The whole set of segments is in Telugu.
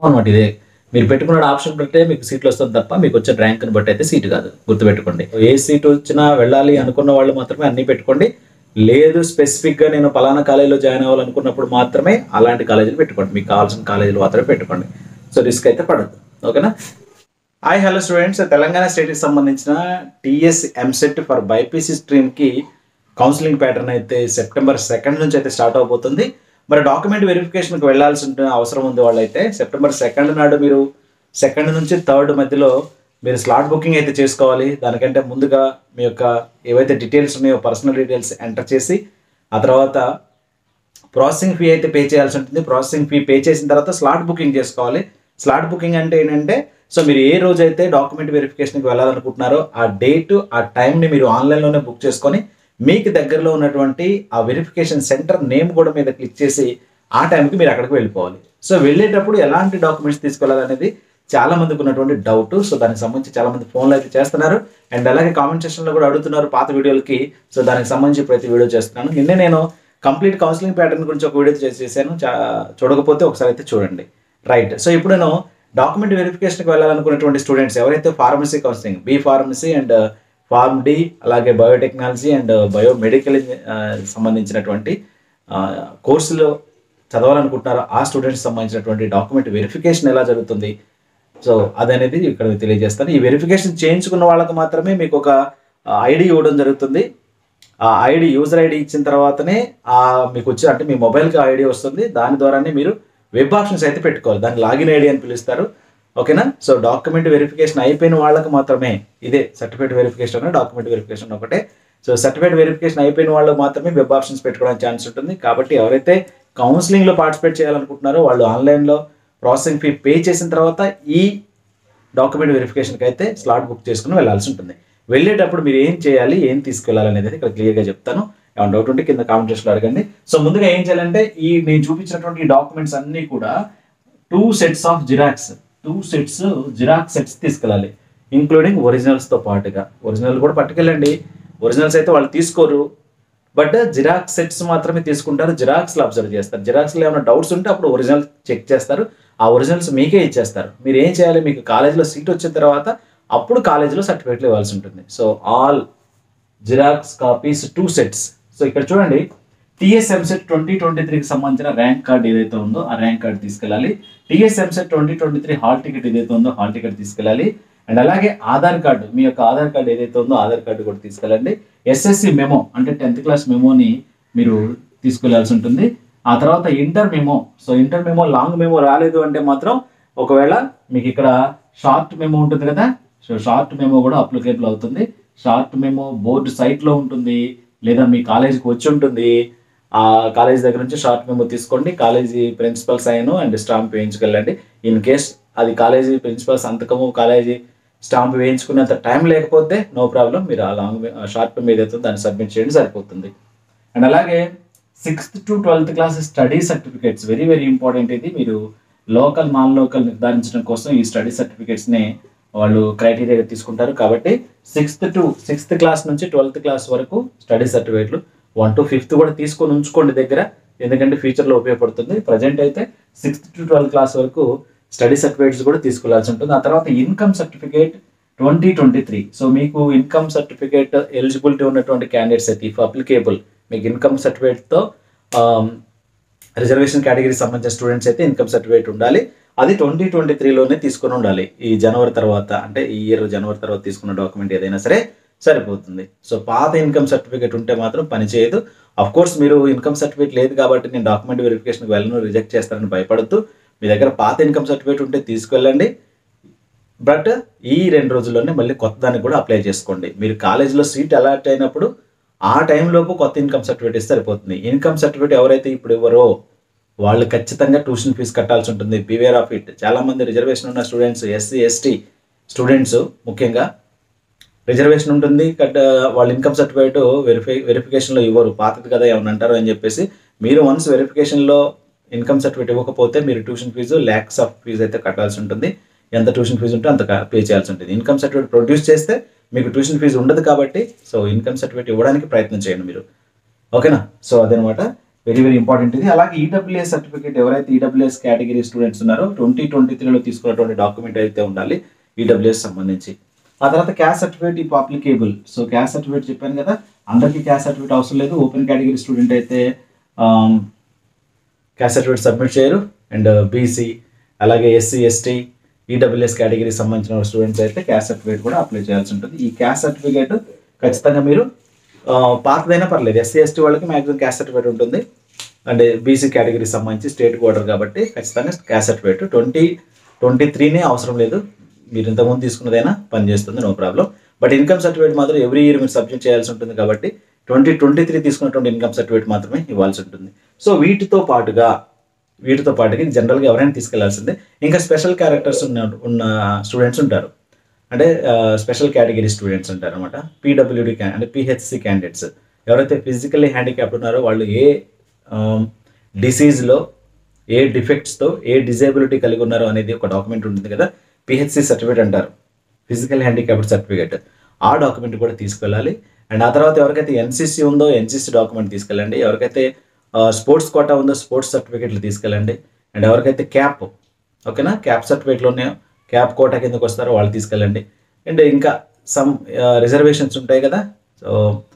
అనమాట ఇదే మీరు పెట్టుకున్న ఆప్షన్ బట్టే మీకు సీట్లు వస్తుంది తప్ప మీకు వచ్చే ర్యాంక్ని బట్టి అయితే సీటు కాదు గుర్తుపెట్టుకోండి ఏ సీట్ వచ్చినా వెళ్ళాలి అనుకున్న వాళ్ళు మాత్రమే అన్నీ పెట్టుకోండి లేదు స్పెసిఫిక్గా నేను పలానా కాలేజీలో జాయిన్ అవ్వాలనుకున్నప్పుడు మాత్రమే అలాంటి కాలేజీలు పెట్టుకోండి మీకు కావాల్సిన కాలేజీలు మాత్రమే పెట్టుకోండి సో రిస్క్ అయితే పడద్దు ఓకేనా హాయ్ హలో స్టూడెంట్స్ తెలంగాణ స్టేట్కి సంబంధించిన టీఎస్ ఎంసెట్ ఫర్ బైపీసీ స్ట్రీమ్కి కౌన్సిలింగ్ ప్యాటర్న్ అయితే సెప్టెంబర్ సెకండ్ నుంచి అయితే స్టార్ట్ అవబోతుంది మరి డాక్యుమెంట్ వెరిఫికేషన్కి వెళ్ళాల్సిన అవసరం ఉంది వాళ్ళైతే సెప్టెంబర్ సెకండ్ నాడు మీరు సెకండ్ నుంచి థర్డ్ మధ్యలో మీరు స్లాట్ బుకింగ్ అయితే చేసుకోవాలి దానికంటే ముందుగా మీ యొక్క ఏవైతే డీటెయిల్స్ ఉన్నాయో పర్సనల్ డీటెయిల్స్ ఎంటర్ చేసి ఆ తర్వాత ప్రాసెసింగ్ ఫీ అయితే పే చేయాల్సి ఉంటుంది ప్రాసెసింగ్ ఫీ పే చేసిన తర్వాత స్లాట్ బుకింగ్ చేసుకోవాలి స్లాట్ బుకింగ్ అంటే ఏంటంటే సో మీరు ఏ రోజు అయితే డాక్యుమెంట్ వెరిఫికేషన్కి వెళ్ళాలనుకుంటున్నారో ఆ డేట్ ఆ టైంని మీరు ఆన్లైన్లోనే బుక్ చేసుకొని మీకు దగ్గరలో ఉన్నటువంటి ఆ వెరిఫికేషన్ సెంటర్ నేమ్ కూడా మీద క్లిక్ చేసి ఆ టైంకి మీరు అక్కడికి వెళ్ళిపోవాలి సో వెళ్ళేటప్పుడు ఎలాంటి డాక్యుమెంట్స్ తీసుకెళ్ళాలనేది చాలా మందికి ఉన్నటువంటి డౌట్ సో దానికి సంబంధించి చాలా మంది ఫోన్లో అయితే చేస్తున్నారు అండ్ అలాగే కామెంట్ సెక్షన్లో కూడా అడుగుతున్నారు పాత వీడియోలకి సో దానికి సంబంధించి ప్రతి వీడియో చేస్తున్నాను నిన్నే నేను కంప్లీట్ కౌన్సిలింగ్ ప్యాటర్న్ గురించి ఒక వీడియో చేసి చేశాను చా- చూడకపోతే ఒకసారి అయితే చూడండి రైట్ సో ఇప్పుడు నేను డాక్యుమెంట్ వెరిఫికేషన్కి వెళ్ళాలనుకున్నటువంటి స్టూడెంట్స్ ఎవరైతే pharmacy counselling B pharmacy and pharm D అలాగే బయోటెక్నాలజీ అండ్ బయోమెడికల్ సంబంధించినటువంటి ఆ, కోర్సులో చదవాలనుకుంటున్నారో ఆ స్టూడెంట్స్ సంబంధించినటువంటి డాక్యుమెంట్ వెరిఫికేషన్ ఎలా జరుగుతుంది సో అదనేది ఇక్కడ తెలియజేస్తాను ఈ వెరిఫికేషన్ చేయించుకున్న వాళ్ళకి మాత్రమే మీకు ఒక ఐడి ఇవ్వడం జరుగుతుంది ఆ ఐడి యూజర్ ఐడి ఇచ్చిన తర్వాతనే ఆ మీకు వచ్చి అంటే మీ మొబైల్కి ఐడి వస్తుంది దాని ద్వారానే మీరు వెబ్ ఆప్షన్స్ అయితే పెట్టుకోవాలి దాన్ని లాగిన్ ఐడి అని పిలుస్తారు ఓకేనా సో డాక్యుమెంట్ వెరిఫికేషన్ అయిపోయిన వాళ్ళకి మాత్రమే ఇదే సర్టిఫికేట్ వెరిఫికేషన్ డాక్యుమెంట్ వెరిఫికేషన్ ఒకటే సో సర్టిఫికేట్ వెరిఫికేషన్ అయిపోయిన వాళ్ళకి మాత్రమే వెబ్ ఆప్షన్స్ పెట్టుకోవడానికి ఛాన్స్ ఉంటుంది కాబట్టి ఎవరైతే కౌన్సిలింగ్లో పార్టిసిపేట్ చేయాలనుకుంటున్నారో వాళ్ళు ఆన్లైన్లో ప్రాసెసింగ్ ఫీ పే చేసిన తర్వాత ఈ డాక్యుమెంట్ వెరిఫికేషన్కి అయితే స్లాట్ బుక్ చేసుకుని వెళ్ళాల్సి ఉంటుంది వెళ్ళేటప్పుడు మీరు ఏం చేయాలి ఏం తీసుకెళ్ళాలి అనేది ఇక్కడ క్లియర్గా చెప్తాను ఏమైనా డౌట్ ఉంటే కింద కామెంట్ సెక్షన్లో అడగండి సో ముందుగా ఏం చేయాలంటే ఈ నేను చూపించినటువంటి ఈ డాక్యుమెంట్స్ అన్నీ కూడా two sets of xerox two sets xerox sets తీసుకెళ్ళాలి ఇంక్లూడింగ్ ఒరిజినల్స్తో పాటుగా ఒరిజినల్ కూడా పట్టుకెళ్ళండి ఒరిజినల్స్ అయితే వాళ్ళు తీసుకోరు బట్ జిరాక్స్ సెట్స్ మాత్రమే తీసుకుంటారు జిరాక్స్లో అబ్జర్వ్ చేస్తారు జిరాక్స్లో ఏమైనా డౌట్స్ ఉంటే అప్పుడు ఒరిజినల్ చెక్ చేస్తారు ఆ ఒరిజినల్స్ మీకే ఇచ్చేస్తారు మీరు ఏం చేయాలి మీకు కాలేజీలో సీట్ వచ్చిన తర్వాత అప్పుడు కాలేజీలో సర్టిఫికేట్లు ఇవ్వాల్సి ఉంటుంది so all xerox copies two sets so ఇక్కడ చూడండి టిఎస్ ఎంసెట్ ట్వంటీ ట్వంటీ త్రీకి సంబంధించిన ర్యాంక్ కార్డ్ ఏదైతే ఉందో ఆ ర్యాంక్ కార్డ్ తీసుకెళ్ళాలి TS EAMCET twenty twenty three hall ticket ఏదైతే ఉందో హాల్ టికెట్ తీసుకెళ్ళాలి అండ్ అలాగే ఆధార్ కార్డు మీ యొక్క ఆధార్ కార్డు ఏదైతే ఉందో ఆధార్ కార్డు కూడా తీసుకెళ్ళండి ఎస్ఎస్సి మెమో అంటే టెన్త్ క్లాస్ మెమోని మీరు తీసుకెళ్లాల్సి ఉంటుంది ఆ తర్వాత inter memo so inter memo long memo రాలేదు అంటే మాత్రం ఒకవేళ మీకు ఇక్కడ షార్ట్ మెమో ఉంటుంది కదా సో షార్ట్ మెమో కూడా అప్లికేబుల్ అవుతుంది షార్ట్ మెమో బోర్డు సైట్లో ఉంటుంది లేదా మీ కాలేజీకి వచ్చి ఉంటుంది ఆ కాలేజ్ దగ్గర నుంచి షార్ట్ మెమో తీసుకోండి college principal sign and stamp వేయించుకెళ్ళండి ఇన్ కేస్ అది కాలేజీ ప్రిన్సిపల్ సంతకము కాలేజీ స్టాంప్ వేయించుకునేంత టైం లేకపోతే నో ప్రాబ్లం మీరు ఆ లాంగ్ షార్ట్ మెమో ఏదైతే ఉందో దాన్ని సబ్మిట్ చేయండి సరిపోతుంది అండ్ అలాగే sixth to twelfth class study certificates very very important ఇది మీరు లోకల్ నాన్ లోకల్ నిర్ధారించడం కోసం ఈ స్టడీ సర్టిఫికేట్స్ని వాళ్ళు క్రైటీరియాగా తీసుకుంటారు కాబట్టి సిక్స్త్ టు సిక్స్త్ క్లాస్ నుంచి ట్వెల్త్ క్లాస్ వరకు స్టడీ సర్టిఫికేట్లు వన్ టు ఫిఫ్త్ కూడా తీసుకొని ఉంచుకోండి దగ్గర ఎందుకంటే ఫ్యూచర్లో ఉపయోగపడుతుంది ప్రజెంట్ అయితే సిక్స్త్ టు ట్వెల్త్ క్లాస్ వరకు స్టడీ సర్టిఫికేట్స్ కూడా తీసుకెళ్లాల్సి ఉంటుంది ఆ తర్వాత income certificate twenty twenty three so మీకు ఇన్కమ్ సర్టిఫికేట్ ఎలిజిబిలిటీ ఉన్నటువంటి క్యాండిడేట్స్ అయితే ఇఫ్ అప్లికేబుల్ మీకు ఇన్కమ్ సర్టిఫికేట్తో రిజర్వేషన్ కేటగిరీ సంబంధించిన స్టూడెంట్స్ అయితే ఇన్కమ్ సర్టిఫికేట్ ఉండాలి అది ట్వంటీ ట్వంటీ త్రీలోనే తీసుకొని ఉండాలి ఈ జనవరి తర్వాత అంటే ఈ ఇయర్ జనవరి తర్వాత తీసుకున్న డాక్యుమెంట్ ఏదైనా సరే సరిపోతుంది సో పాత ఇన్కమ్ సర్టిఫికేట్ ఉంటే మాత్రం పని చేయదు అఫ్ కోర్స్ మీరు ఇన్కమ్ సర్టిఫికేట్ లేదు కాబట్టి నేను డాక్యుమెంట్ వెరిఫికేషన్కి వెళ్ళను రిజెక్ట్ చేస్తానని భయపడుతూ మీ దగ్గర పాత ఇన్కమ్ సర్టిఫికేట్ ఉంటే తీసుకెళ్ళండి బట్ ఈ రెండు రోజుల్లోనే మళ్ళీ కొత్త దానికి కూడా అప్లై చేసుకోండి మీరు కాలేజీలో సీట్ అలాట్ అయినప్పుడు ఆ టైంలోపు కొత్త ఇన్కమ్ సర్టిఫికేట్ ఇస్తే సరిపోతుంది ఇన్కమ్ సర్టిఫికేట్ ఎవరైతే ఇప్పుడు ఇవ్వరో వాళ్ళు ఖచ్చితంగా ట్యూషన్ ఫీజు కట్టాల్సి ఉంటుంది బివేర్ ఆఫ్ ఇట్ చాలామంది రిజర్వేషన్ ఉన్న స్టూడెంట్స్ ఎస్సీ ఎస్టీ స్టూడెంట్స్ ముఖ్యంగా రిజర్వేషన్ ఉంటుంది కట్ వాళ్ళ ఇన్కమ్ సర్టిఫికేట్ వెరిఫై వెరిఫికేషన్లో ఇవ్వరు పాతది కదా ఏమన్నా అంటారు అని చెప్పేసి మీరు వన్స్ వెరిఫికేషన్లో ఇన్కమ్ సర్టిఫికేట్ ఇవ్వకపోతే మీరు tuition fees lakhs of fees అయితే కట్టాల్సి ఉంటుంది ఎంత ట్యూషన్ ఫీజు ఉంటే అంత పే చేయాల్సి ఉంటుంది ఇన్కమ్ సర్టిఫికేట్ ప్రొడ్యూస్ చేస్తే మీకు ట్యూషన్ ఫీజు ఉండదు కాబట్టి సో ఇన్కమ్ సర్టిఫికేట్ ఇవ్వడానికి ప్రయత్నం చేయండి మీరు ఓకేనా సో అదనమాట వెరీ వెరీ ఇంపార్టెంట్ ఇది అలాగే ఈడబ్ల్యూఎస్ సర్టిఫికేట్ ఎవరైతే ఈడబ్ల్యూఎస్ కేటగిరీ స్టూడెంట్స్ ఉన్నారో ట్వంటీ ట్వంటీ త్రీలో తీసుకున్నటువంటి డాక్యుమెంట్ అయితే ఉండాలి ఈడబ్ల్యూఎస్ సంబంధించి ఆ తర్వాత క్యాస్ట్ సర్టిఫికేట్ ఇప్పుడు అప్లికేబుల్ సో క్యాస్ట్ సర్టిఫికేట్ చెప్పాను కదా అందరికీ క్యాస్ట్ సర్టిఫికేట్ అవసరం లేదు ఓపెన్ కేటగిరీ స్టూడెంట్ అయితే క్యాస్ట్ సర్టిఫికేట్ సబ్మిట్ చేయరు అండ్ బీసీ అలాగే ఎస్సీ ఎస్టీ ఈడబ్ల్యూఎస్ కేటగిరీకి సంబంధించిన స్టూడెంట్స్ అయితే క్యాస్ట్ సర్టిఫికేట్ కూడా అప్లై చేయాల్సి ఉంటుంది ఈ క్యాస్ట్ సర్టిఫికేట్ ఖచ్చితంగా మీరు ఆ, పాతదైనా పర్లేదు ఎస్సీ ఎస్టీ వాళ్ళకి మ్యాక్సిమం క్యాస్ట్ సర్టిఫికేట్ ఉంటుంది అండ్ బీసీ కేటగిరీకి సంబంధించి స్టేట్ క్వార్టర్ కాబట్టి ఖచ్చితంగా క్యాస్ట్ సర్టిఫికేట్ ట్వంటీ ట్వంటీ త్రీనే అవసరం లేదు మీరు ఇంతకుముందు తీసుకున్నదైనా పనిచేస్తుంది no problem but income certificate మాత్రం ఎవ్రీ ఇయర్ మీరు సబ్మిట్ చేయాల్సి ఉంటుంది కాబట్టి ట్వంటీ ట్వంటీ త్రీ తీసుకున్నటువంటి ఇన్కమ్ సర్టిఫికేట్ మాత్రమే ఇవ్వాల్సి ఉంటుంది సో వీటితో పాటుగా వీటితో పాటుగా జనరల్గా ఎవరైనా తీసుకెళ్లాల్సిందే ఇంకా స్పెషల్ క్యారెక్టర్స్ ఉన్న ఉన్న స్టూడెంట్స్ ఉంటారు అంటే స్పెషల్ కేటగిరీ స్టూడెంట్స్ ఉంటారు అనమాట పీడబ్ల్యూడి క్యా అంటే పిహెచ్సి క్యాండిడేట్స్ ఎవరైతే ఫిజికల్లీ హ్యాండిక్యాప్డ్ ఉన్నారో వాళ్ళు ఏ డిసీజ్లో ఏ డిఫెక్ట్స్తో ఏ డిజేబిలిటీ కలిగి ఉన్నారో అనేది ఒక డాక్యుమెంట్ ఉంటుంది కదా పిహెచ్సి సర్టిఫికేట్ అంటారు ఫిజికల్ హ్యాండిక్యాప్డ్ సర్టిఫికేట్ ఆ డాక్యుమెంట్ కూడా తీసుకెళ్ళాలి అండ్ ఆ తర్వాత ఎవరికైతే ఎన్సీసీ ఉందో ఎన్సీసీ డాక్యుమెంట్ తీసుకెళ్ళండి ఎవరికైతే స్పోర్ట్స్ కోటా ఉందో స్పోర్ట్స్ సర్టిఫికేట్లు తీసుకెళ్ళండి అండ్ ఎవరికైతే క్యాప్ ఓకేనా క్యాప్ సర్టిఫికేట్లు ఉన్నాయో క్యాప్ కోటా కిందకు వస్తారో వాళ్ళు తీసుకెళ్ళండి అండ్ ఇంకా సమ్ రిజర్వేషన్స్ ఉంటాయి కదా సో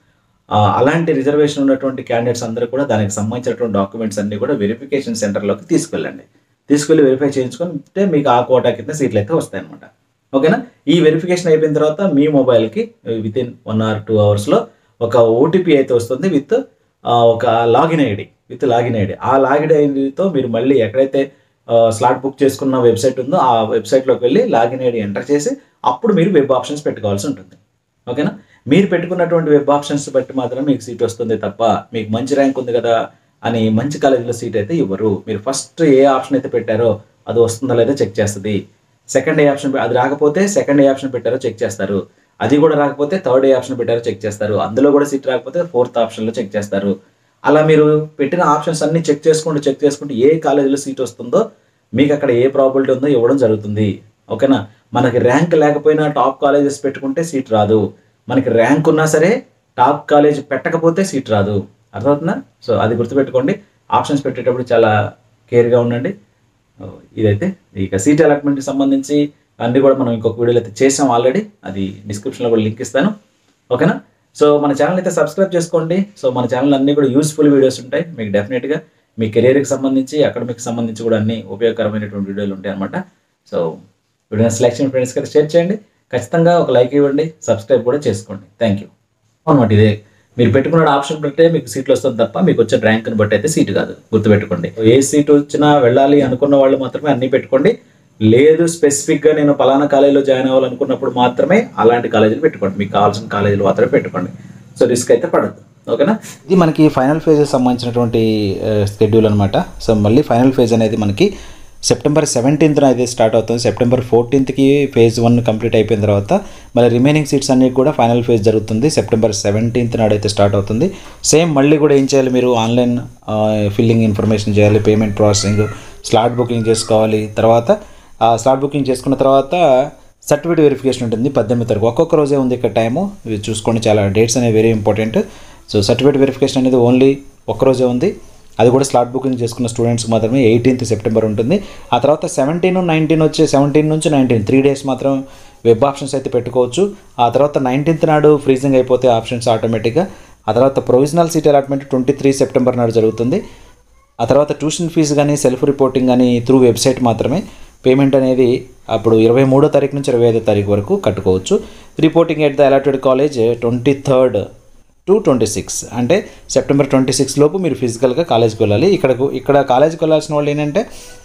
అలాంటి రిజర్వేషన్ ఉన్నటువంటి క్యాండిడేట్స్ అందరూ కూడా దానికి సంబంధించినటువంటి డాక్యుమెంట్స్ అన్ని కూడా వెరిఫికేషన్ సెంటర్లోకి తీసుకెళ్ళండి తీసుకెళ్ళి వెరిఫై చేయించుకుంటే మీకు ఆ కోటా కింద సీట్లు అయితే వస్తాయి అనమాట ఓకేనా ఈ వెరిఫికేషన్ అయిపోయిన తర్వాత మీ మొబైల్కి within one or two అవర్స్లో ఒక ఓటీపీ అయితే వస్తుంది విత్ ఒక login ID with login ID ఆ లాగిన్ ఐడితో మీరు మళ్ళీ ఎక్కడైతే స్లాట్ బుక్ చేసుకున్న వెబ్సైట్ ఉందో ఆ వెబ్సైట్లోకి వెళ్ళి లాగిన్ ఐడి ఎంటర్ చేసి అప్పుడు మీరు వెబ్ ఆప్షన్స్ పెట్టుకోవాల్సి ఉంటుంది ఓకేనా మీరు పెట్టుకున్నటువంటి వెబ్ ఆప్షన్స్ బట్టి మాత్రం మీకు సీట్ వస్తుంది తప్ప మీకు మంచి ర్యాంక్ ఉంది కదా అని మంచి కాలేజీలో సీట్ అయితే ఇవ్వరు మీరు ఫస్ట్ ఏ ఆప్షన్ అయితే పెట్టారో అది వస్తుందా లేదా చెక్ చేస్తుంది సెకండ్ ఏ ఆప్షన్ అది రాకపోతే సెకండ్ ఏ ఆప్షన్ పెట్టారో చెక్ చేస్తారు అది కూడా రాకపోతే థర్డ్ ఏ ఆప్షన్ పెట్టారో చెక్ చేస్తారు అందులో కూడా సీట్ రాకపోతే ఫోర్త్ ఆప్షన్లో చెక్ చేస్తారు అలా మీరు పెట్టిన ఆప్షన్స్ అన్ని చెక్ చేసుకుంటూ చెక్ చేసుకుంటూ ఏ కాలేజీలో సీట్ వస్తుందో మీకు అక్కడ ఏ ప్రాబిలిటీ ఉందో ఇవ్వడం జరుగుతుంది ఓకేనా మనకి ర్యాంక్ లేకపోయినా టాప్ కాలేజెస్ పెట్టుకుంటే సీట్ రాదు మనకి ర్యాంక్ ఉన్నా సరే టాప్ కాలేజ్ పెట్టకపోతే సీట్ రాదు అర్థమవుతుందా సో అది గుర్తుపెట్టుకోండి ఆప్షన్స్ పెట్టేటప్పుడు చాలా కేర్గా ఉండండి ఓ, ఇదైతే ఇక సీట్ అలాట్మెంట్కి సంబంధించి అన్ని కూడా మనం ఇంకొక వీడియోలో అయితే చేసాం ఆల్రెడీ అది డిస్క్రిప్షన్లో కూడా లింక్ ఇస్తాను ఓకేనా సో మన ఛానల్ అయితే సబ్స్క్రైబ్ చేసుకోండి సో మన ఛానల్ అన్నీ కూడా యూస్ఫుల్ వీడియోస్ ఉంటాయి మీకు డెఫినెట్గా మీ కెరీర్కి సంబంధించి అకాడమిక్ సంబంధించి కూడా అన్ని ఉపయోగకరమైనటువంటి వీడియోలు ఉంటాయి అనమాట సో వీడియో సెలెక్షన్ ఫ్రెండ్స్కి అయితే షేర్ చేయండి ఖచ్చితంగా ఒక లైక్ ఇవ్వండి సబ్స్క్రైబ్ కూడా చేసుకోండి థ్యాంక్ యూ అనమాట ఇదే మీరు పెట్టుకున్న ఆప్షన్ బట్టే మీకు సీట్లు వస్తుంది తప్ప మీకు వచ్చే ర్యాంక్ని బట్టి అయితే సీటు కాదు గుర్తుపెట్టుకోండి ఏ సీట్ వచ్చినా వెళ్ళాలి అనుకున్న వాళ్ళు మాత్రమే అన్ని పెట్టుకోండి లేదు స్పెసిఫిక్గా నేను పలానా కాలేజీలో జాయిన్ అవ్వాలనుకున్నప్పుడు మాత్రమే అలాంటి కాలేజీలు పెట్టుకోండి మీకు కావాల్సిన కాలేజీలు మాత్రమే పెట్టుకోండి సో రిస్క్ అయితే పడద్దు ఓకేనా ఇది మనకి ఫైనల్ ఫేజ్ సంబంధించినటువంటి స్కెడ్యూల్ అనమాట సో మళ్ళీ ఫైనల్ ఫేజ్ అనేది మనకి సెప్టెంబర్ సెవెంటీన్త్న అయితే స్టార్ట్ అవుతుంది సెప్టెంబర్ ఫోర్టీన్త్కి ఫేజ్ వన్ కంప్లీట్ అయిపోయిన తర్వాత మళ్ళీ రిమైనింగ్ సీట్స్ అన్ని కూడా ఫైనల్ ఫేజ్ జరుగుతుంది సెప్టెంబర్ సెవెంటీన్త్ నాడైతే స్టార్ట్ అవుతుంది సేమ్ మళ్ళీ కూడా ఏం చేయాలి మీరు ఆన్లైన్ ఫిల్లింగ్ ఇన్ఫర్మేషన్ చేయాలి పేమెంట్ ప్రాసెసింగ్ స్లాట్ బుకింగ్ చేసుకోవాలి తర్వాత ఆ స్లాట్ బుకింగ్ చేసుకున్న తర్వాత సర్టిఫికేట్ వెరిఫికేషన్ ఉంటుంది పద్దెనిమిది తారీఖు ఒక్కొక్క రోజే ఉంది ఇక్కడ టైము ఇవి చూసుకోండి చాలా డేట్స్ అనేవి very important so certificate verification అనేది ఓన్లీ ఒక్కరోజే ఉంది అది కూడా స్లాట్ బుకింగ్ చేసుకున్న స్టూడెంట్స్కి మాత్రమే ఎయిటీన్త్ సెప్టెంబర్ ఉంటుంది ఆ తర్వాత సెవెంటీన్ నైన్టీన్ వచ్చి సెవెంటీన్ నుంచి నైన్టీన్ త్రీ డేస్ మాత్రం వెబ్ ఆప్షన్స్ అయితే పెట్టుకోవచ్చు ఆ తర్వాత నైన్టీన్త్ నాడు ఫ్రీజింగ్ అయిపోతే ఆప్షన్స్ ఆటోమేటిక్గా ఆ తర్వాత provisional seat allotment twenty three September నాడు జరుగుతుంది ఆ తర్వాత ట్యూషన్ ఫీజు కానీ సెల్ఫ్ రిపోర్టింగ్ కానీ త్రూ వెబ్సైట్ మాత్రమే పేమెంట్ అనేది అప్పుడు ఇరవై మూడో తారీఖు నుంచి ఇరవై ఐదో తారీఖు వరకు కట్టుకోవచ్చు reporting at the allotted college twenty third to twenty six అంటే సెప్టెంబర్ ట్వంటీ సిక్స్ లోపు మీరు ఫిజికల్గా కాలేజ్కి వెళ్ళాలి ఇక్కడకు ఇక్కడ కాలేజ్కి వెళ్ళాల్సిన వాళ్ళు ఏంటంటే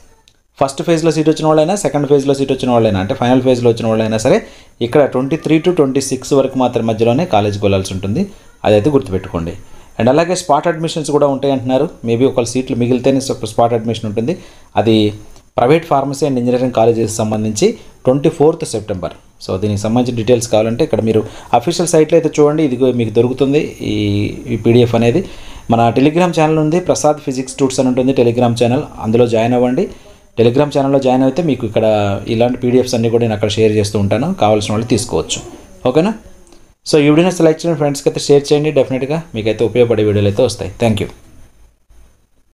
ఫస్ట్ ఫేజ్లో సీట్ వచ్చిన వాళ్ళైనా సెకండ్ ఫేజ్లో సీట్ వచ్చిన వాళ్ళైనా అంటే ఫైనల్ ఫేజ్లో వచ్చిన వాళ్ళైనా సరే ఇక్కడ twenty three to twenty six వరకు మాత్రం మధ్యలోనే కాలేజ్కి వెళ్ళాల్సి ఉంటుంది అదైతే గుర్తుపెట్టుకోండి అండ్ అలాగే స్పాట్ అడ్మిషన్స్ కూడా ఉంటాయి అంటున్నారు మేబీ ఒకళ్ళ సీట్లు మిగిలితేనే స్పాట్ అడ్మిషన్ ఉంటుంది అది private pharmacy and engineering colleges సంబంధించి ట్వంటీ ఫోర్త్ సెప్టెంబర్ సో దీనికి సంబంధించిన డీటెయిల్స్ కావాలంటే ఇక్కడ మీరు అఫీషియల్ సైట్లో అయితే చూడండి ఇది మీకు దొరుకుతుంది ఈ ఈ పీడిఎఫ్ అనేది మన టెలిగ్రామ్ ఛానల్ ఉంది ప్రసాద్ ఫిజిక్స్ టూర్స్ అని ఉంటుంది టెలిగ్రామ్ ఛానల్ అందులో జాయిన్ అవ్వండి టెలిగ్రామ్ ఛానల్లో జాయిన్ అయితే మీకు ఇక్కడ ఇలాంటి పీడిఎఫ్స్ అన్నీ కూడా నేను అక్కడ షేర్ చేస్తూ ఉంటాను కావాల్సిన వాళ్ళు తీసుకోవచ్చు ఓకేనా సో ఈ వీడియోని సెలెక్ట్ చేసిన ఫ్రెండ్స్కి అయితే షేర్ చేయండి డెఫినెట్గా మీకైతే ఉపయోగపడే వీడియోలు అయితే వస్తాయి థ్యాంక్ యూ